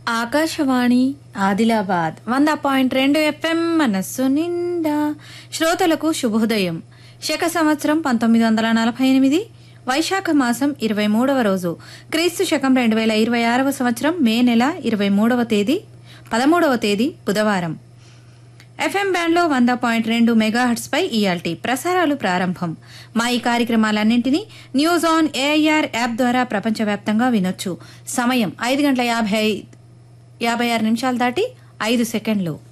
ఆకాశవాణి ఆదిలాబాద్ వంద పాయింట్ రెండు ఎఫ్ఎం మనస్సు నిండా శ్రోతలకు శుభోదయం శక సంవత్సరం పంతొమ్మిది వందల నలభై ఎనిమిది వైశాఖ మాసం ఇరవై మూడవ రోజు క్రీస్తు శకం రెండు వేల ఇరవై ఆరవ సంవత్సరం మే నెల ఇరవై మూడవ తేదీ పదమూడవ తేదీ బుధవారం ఎఫ్ఎం బ్యాండ్లో వంద పాయింట్ రెండు మెగాహర్ట్స్ పై ఇయాల్టీ ప్రసారాలు ప్రారంభం మా ఈ కార్యక్రమాలన్నింటినీ న్యూస్ ఆన్ ఏఐఆర్ యాప్ ద్వారా ప్రపంచవ్యాప్తంగా వినొచ్చు సమయం ఐదు గంటల యాభై యాభై ఆరు నిమిషాలు దాటి ఐదు సెకండ్లు